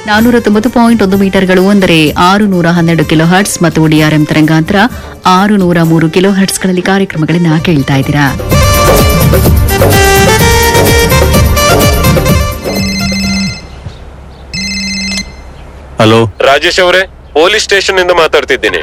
ನಾನೂರ ತೊಂಬತ್ತು ಪಾಯಿಂಟ್ ಒಂದು ಮೀಟರ್ಗಳು ಅಂದರೆ ಆರು ನೂರ ಹನ್ನೆರಡು ಕಿಲೋ ಹರ್ಟ್ಸ್ ಮತ್ತು ಡಿಆರ್ಎಂ ತರಂಗಾಂತರ ಆರು ನೂರ ಮೂರು ಕಿಲೋ ಹರ್ಟ್ಸ್ಗಳಲ್ಲಿ ಕಾರ್ಯಕ್ರಮಗಳನ್ನ ಕೇಳ್ತಾ ಇದ್ದೀರಾ ಹಲೋ ರಾಜೇಶ್ ಅವರೇ ಪೊಲೀಸ್ ಸ್ಟೇಷನ್ ಇಂದ ಮಾತಾಡ್ತಿದ್ದೀನಿ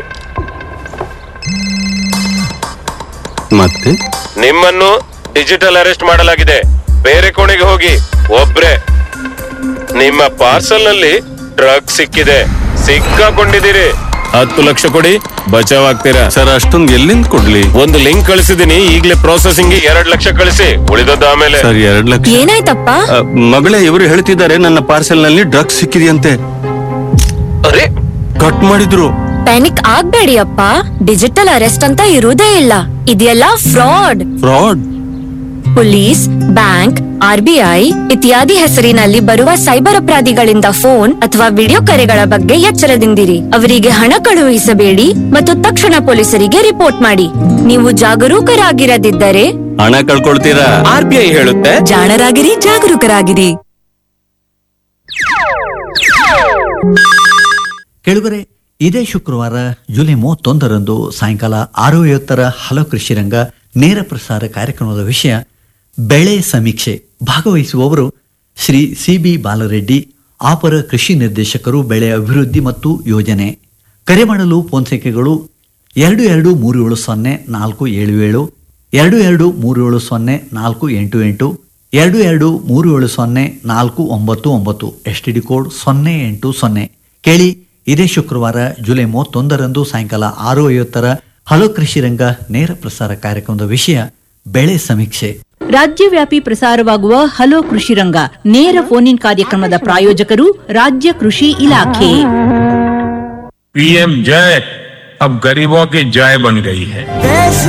ಮತ್ತೆ ನಿಮ್ಮನ್ನು ಡಿಜಿಟಲ್ ಅರೆಸ್ಟ್ ಮಾಡಲಾಗಿದೆ ಬೇರೆ ಕೋಣೆಗೆ ಹೋಗಿ ಒಬ್ರೆ ನಿಮ್ಮ ಪಾರ್ಸಲ್ ನಲ್ಲಿ ಡ್ರಗ್ ಸಿಕ್ಕಿದೆ ಸಿಕ್ಕಾಕೊಂಡಿದ್ದೀರಿ ಹತ್ತು ಲಕ್ಷ ಕೊಡಿ ಬಚಾವ್ ಆಗ್ತೀರಾ ಸರ್ ಅಷ್ಟೊಂದು ಎಲ್ಲಿಂದ ಕೊಡ್ಲಿ ಒಂದು ಲಿಂಕ್ ಕಳಿಸಿದೀನಿ ಈಗಲೇ ಪ್ರೊಸೆಸಿಂಗ್ ಎರಡ್ ಲಕ್ಷ ಕಳಿಸಿ ಉಳಿದದ್ದು ಆಮೇಲೆ ಸರ್ ಎರಡ್ ಲಕ್ಷ ಏನಾಯ್ತಪ್ಪ ಅ, ಮಗಳೇ ಇವರು ಹೇಳ್ತಿದ್ದಾರೆ ನನ್ನ ಪಾರ್ಸೆಲ್ ನಲ್ಲಿ ಡ್ರಗ್ಸ್ ಸಿಕ್ಕಿದೆಯಂತೆ ಅರೆ ಕಟ್ ಮಾಡಿದ್ರು ಪ್ಯಾನಿಕ್ ಆಗ್ಬೇಡಿ ಅಪ್ಪ ಡಿಜಿಟಲ್ ಅರೆಸ್ಟ್ ಅಂತ ಇರುವುದೇ ಇಲ್ಲ ಇದೆಲ್ಲ fraud fraud police bank RBI ಇತ್ಯಾದಿ ಹೆಸರಿನಲ್ಲಿ ಬರುವ ಸೈಬರ್ ಅಪರಾಧಿಗಳಿಂದ ಫೋನ್ ಅಥವಾ ವಿಡಿಯೋ ಕರೆಗಳ ಬಗ್ಗೆ ಎಚ್ಚರದಿಂದಿರಿ ಅವರಿಗೆ ಹಣ ಕಳುಹಿಸಬೇಡಿ ಮತ್ತು ತಕ್ಷಣ ಪೊಲೀಸರಿಗೆ ರಿಪೋರ್ಟ್ ಮಾಡಿ ನೀವು ಜಾಗರೂಕರಾಗಿರದಿದ್ದರೆ ಹಣ ಕಳ್ಕೊಳ್ತೀರಾ ಆರ್ ಬಿ ಐ ಹೇಳುತ್ತೆ ಜಾಣರಾಗಿರಿ ಜಾಗರೂಕರಾಗಿರಿ ಕೆಳಗರೆ ಇದೇ ಶುಕ್ರವಾರ ಜುಲೈ ಮೂವತ್ತೊಂದರಂದು ಸಾಯಂಕಾಲ ಆರು ಐವತ್ತರ ಹಲೋ ಕೃಷಿ ರಂಗ ನೇರ ಪ್ರಸಾರ ಕಾರ್ಯಕ್ರಮದ ವಿಷಯ ಬೆಳೆ ಸಮೀಕ್ಷೆ ಭಾಗವಹಿಸುವವರು ಶ್ರೀ ಸಿ ಬಿ ಬಾಲರೆಡ್ಡಿ ಅಪರ ಕೃಷಿ ನಿರ್ದೇಶಕರು ಬೆಳೆ ಅಭಿವೃದ್ಧಿ ಮತ್ತು ಯೋಜನೆ ಕರೆ ಮಾಡಲು ಫೋನ್ ಸಂಖ್ಯೆಗಳು ಎರಡು ಎರಡು ಮೂರು ಏಳು ಸೊನ್ನೆ ನಾಲ್ಕು ಏಳು ಏಳು ಎರಡು ಎರಡು ಮೂರು ಏಳು ಸೊನ್ನೆ ನಾಲ್ಕು ಎಂಟು ಎಂಟು ಎರಡು ಎರಡು ಮೂರು ಏಳು ಸೊನ್ನೆ ನಾಲ್ಕು ಒಂಬತ್ತು ಒಂಬತ್ತು ಎಸ್ ಟಿ ಡಿ ಕೋಡ್ ಸೊನ್ನೆ ಎಂಟು ಸೊನ್ನೆ ಕೇಳಿ ಇದೇ ಶುಕ್ರವಾರ ಜುಲೈ ಮೂವತ್ತೊಂದರಂದು ಸಾಯಂಕಾಲ ಆರು ಐವತ್ತರ ಹಲೋ ಕೃಷಿ ರಂಗ ನೇರ ಪ್ರಸಾರ ಕಾರ್ಯಕ್ರಮದ ವಿಷಯ ಬೆಳೆ ಸಮೀಕ್ಷೆ ರಾಜ್ಯವ್ಯಾಪಿ ಪ್ರಸಾರವಾಗುವ ಹಲೋ ಕೃಷಿ ರಂಗ ನೇರ ಫೋನ್ ಇನ್ ಕಾರ್ಯಕ್ರಮದ ಪ್ರಾಯೋಜಕರು ರಾಜ್ಯ ಕೃಷಿ ಇಲಾಖೆ पीएम जय अब गरीबों की जय बन गई है देश